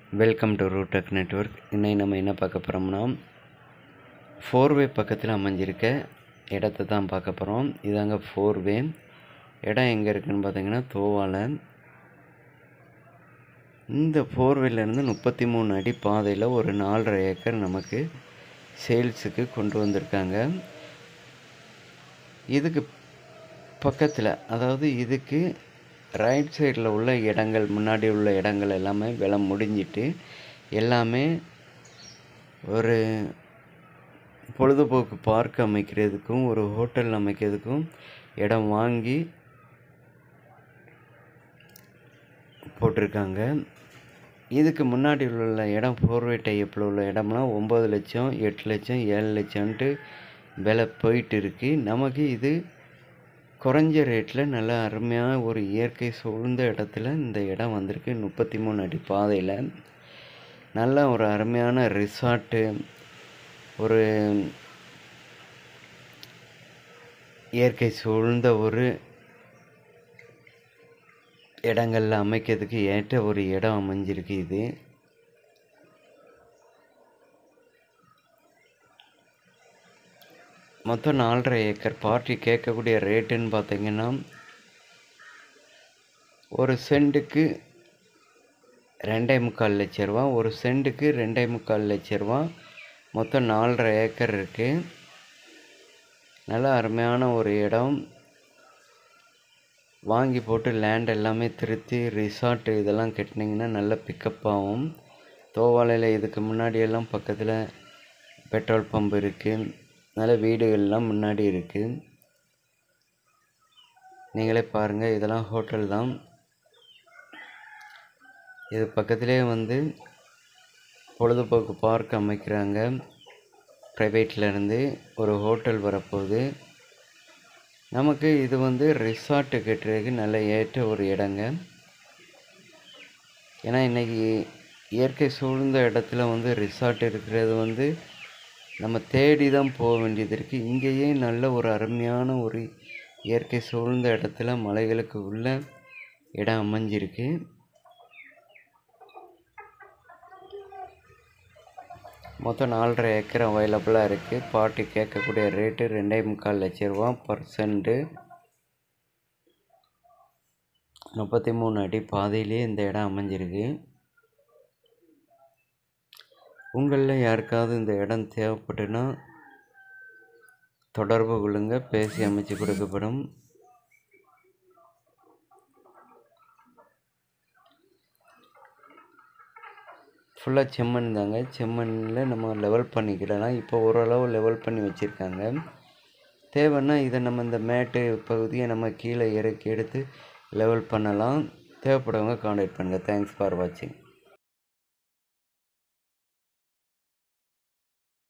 welcome to ரூடெக் network இன்னைக்கு நம்ம என்ன பார்க்க போகிறோம்னா ஃபோர்வே பக்கத்தில் அமைஞ்சிருக்க இடத்த தான் பார்க்க போகிறோம் இதாங்க ஃபோர்வே இடம் எங்கே இருக்குன்னு பார்த்தீங்கன்னா தோவால இந்த ஃபோர்வேலேருந்து முப்பத்தி மூணு அடி பாதையில் ஒரு நாலரை ஏக்கர் நமக்கு சேல்ஸுக்கு கொண்டு வந்திருக்காங்க இதுக்கு பக்கத்தில் அதாவது இதுக்கு ரைட் சைடில் உள்ள இடங்கள் முன்னாடி உள்ள இடங்கள் எல்லாமே விலை முடிஞ்சிட்டு எல்லாமே ஒரு பொழுதுபோக்கு பார்க் அமைக்கிறதுக்கும் ஒரு ஹோட்டல் அமைக்கிறதுக்கும் இடம் வாங்கி போட்டிருக்காங்க இதுக்கு முன்னாடி உள்ள இடம் ஃபோர்வே டைப்பில் உள்ள இடம்லாம் ஒம்பது லட்சம் எட்டு லட்சம் ஏழு லட்சம்ன்ட்டு விலை போயிட்டு இருக்கு நமக்கு இது குறைஞ்ச ரேட்டில் நல்ல அருமையான ஒரு இயற்கை சூழ்ந்த இடத்துல இந்த இடம் வந்திருக்கு முப்பத்தி மூணு அடி பாதையில் நல்ல ஒரு அருமையான ரிசார்ட்டு ஒரு இயற்கை சூழ்ந்த ஒரு இடங்களில் அமைக்கிறதுக்கு ஏற்ற ஒரு இடம் அமைஞ்சிருக்கு இது மொத்தம் நாலரை ஏக்கர் பார்ட்டி கேட்கக்கூடிய ரேட்டுன்னு பார்த்தீங்கன்னா ஒரு சென்ட்டுக்கு ரெண்டே முக்கால் லட்ச ரூபா ஒரு சென்ட்டுக்கு ரெண்டே முக்கால் லட்ச ரூபா மொத்தம் நாலரை ஏக்கர் இருக்குது நல்ல அருமையான ஒரு இடம் வாங்கி போட்டு லேண்ட் எல்லாமே திருத்தி ரிசார்ட்டு இதெல்லாம் கட்டினீங்கன்னா நல்ல பிக்கப் ஆகும் தோவாலையில் இதுக்கு முன்னாடியெல்லாம் பக்கத்தில் பெட்ரோல் பம்ப் இருக்குது நல்ல வீடுகள்லாம் முன்னாடி இருக்குது நீங்களே பாருங்கள் இதெல்லாம் ஹோட்டல் தான் இது பக்கத்துலேயே வந்து பொழுதுபோக்கு பார்க் அமைக்கிறாங்க ப்ரைவேட்லேருந்து ஒரு ஹோட்டல் வரப்போகுது நமக்கு இது வந்து ரிசார்ட்டு கட்டுறதுக்கு நல்ல ஏற்ற ஒரு இடங்க ஏன்னா இன்றைக்கி இயற்கை சூழ்ந்த இடத்துல வந்து ரிசார்ட் இருக்கிறது வந்து நம்ம தேடி தான் போக வேண்டியது இருக்குது இங்கேயே நல்ல ஒரு அருமையான ஒரு இயற்கை சூழ்ந்த இடத்துல மலைகளுக்கு உள்ள இடம் அமைஞ்சிருக்கு மொத்தம் நாலரை ஏக்கர் அவைலபிளாக இருக்குது பார்ட்டி கேட்கக்கூடிய ரேட்டு ரெண்டே முக்கால் லட்ச ரூபா பர் சென்ட்டு முப்பத்தி மூணு அடி பாதையிலே இந்த இடம் அமைஞ்சிருக்கு உங்களில் யாருக்காவது இந்த இடம் தேவைப்பட்டுன்னா தொடர்பு கொள்ளுங்க பேசி அமைச்சு கொடுக்கப்படும் ஃபுல்லாக செம்மண் தாங்க செம்மண்ணில் நம்ம லெவல் பண்ணிக்கிடலாம் இப்போ ஓரளவு லெவல் பண்ணி வச்சுருக்காங்க தேவைன்னா இதை நம்ம இந்த மேட்டு பகுதியை நம்ம கீழே இறக்கி எடுத்து லெவல் பண்ணலாம் தேவைப்படுறவங்க காண்டாக்ட் பண்ணுங்கள் தேங்க்ஸ் ஃபார் வாட்சிங்